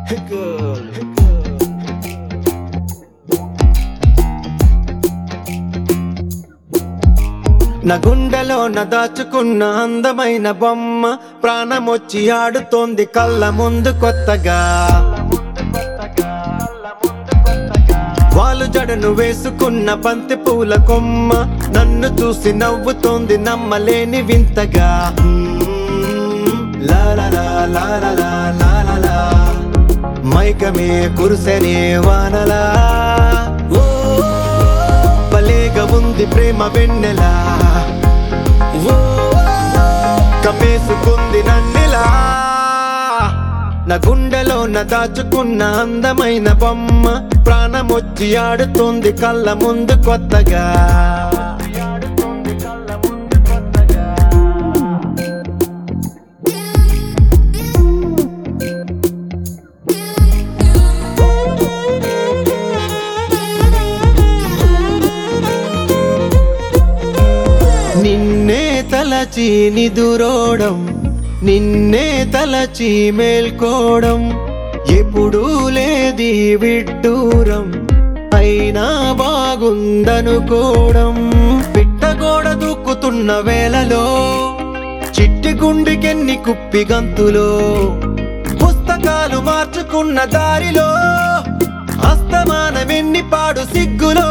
Girl. నా గుండెలో నా దాచుకున్న అందమైన బొమ్మ ప్రాణమొచ్చి ఆడుతోంది కళ్ళ ముందు కొత్తగా వాళ్ళు జడను వేసుకున్న బంతి పూల కొమ్మ నన్ను చూసి నవ్వుతోంది నమ్మలేని వింతగా మ్మ్. లా లా లా లా లా లా లా లా లా. మైకమే కురుసనే వానలా ఓ, భలేగా ఉంది ప్రేమ వెన్నెలా ఓ, కమ్మేసుకుంది నన్నెలా నా గుండెలో నా దాచుకున్న అందమైన బొమ్మ ప్రాణమొచ్చి ఆడుతోంది కళ్ళ ముందు కొత్తగా నిన్నే తలచి నిదురోడం నిన్నే తలచి మేల్కోవడం ఎప్పుడూ లేది విడ్డూరం అయినా బాగుందనుకోవడం పిట్టగోడ దూకుతున్న వేళలో చిట్టి గుండెకెన్ని కుప్పి గంతులో పుస్తకాలు మార్చుకున్న దారిలో అస్తమానమెన్ని పాడు సిగ్గులో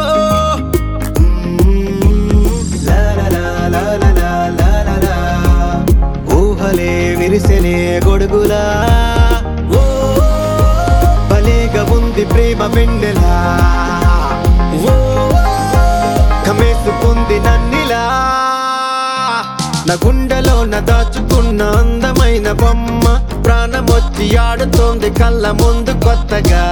లా లా లా లా లా లా లా లా లా. ఊహలే విరిసెనే గొడుగులా ఓ, భలేగా ఉంది ప్రేమ వెన్నెలా ఓ, కమేసుకుంది నన్నిలా నా గుండెలో నా దాచుకున్న అందమైన బొమ్మ ప్రాణమొచ్చి ఆడుతోంది కళ్ళ ముందు కొత్తగా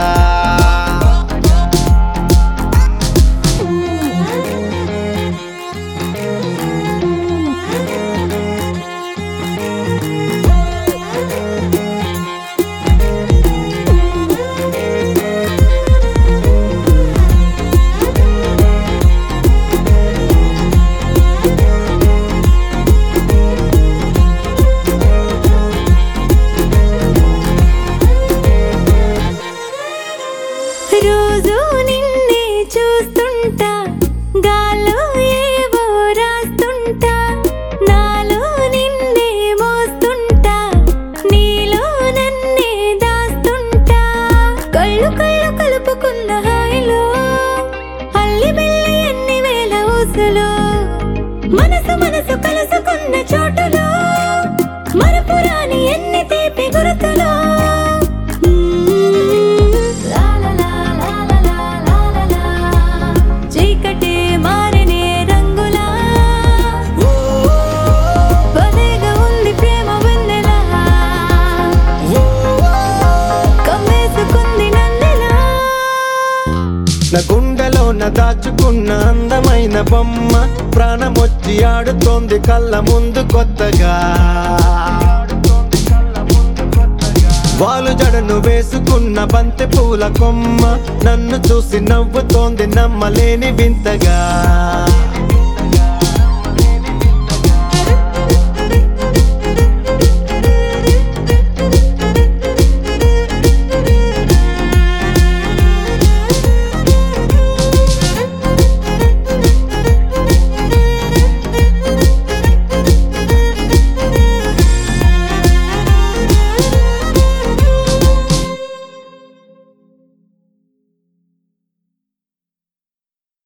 రోజు నిన్నే చూస్తుంటా గాల్లో ఏవో రాస్తుంటా నాలో నిన్నే మోస్తుంటా నీలో నన్నే దాస్తుంటా కళ్ళు కళ్ళు కలుపుకున్న హాయిలో అల్లి బిల్లి ఎన్ని వేల ఊసులో మనసు మనసు కలుసుకున్న చోటులో మరపురాని ఎన్ని తీపి గుర్తులో లా లా లా లా లా లా లా లా లా. చీకటే మారనే రంగులా భలేగా ఉంది ప్రేమ వెన్నెలా కమ్మేసుకుంది నన్నెలా నా గుండెలో నా దాచుకున్న అందమైన బొమ్మ ప్రాణమొచ్చి ఆడుతోంది కళ్ళ ముందు కొత్తగా వాళ్ళు జడను వేసుకున్న బంతి పూల కొమ్మ నన్ను చూసి నవ్వుతోంది నమ్మలేని వింతగా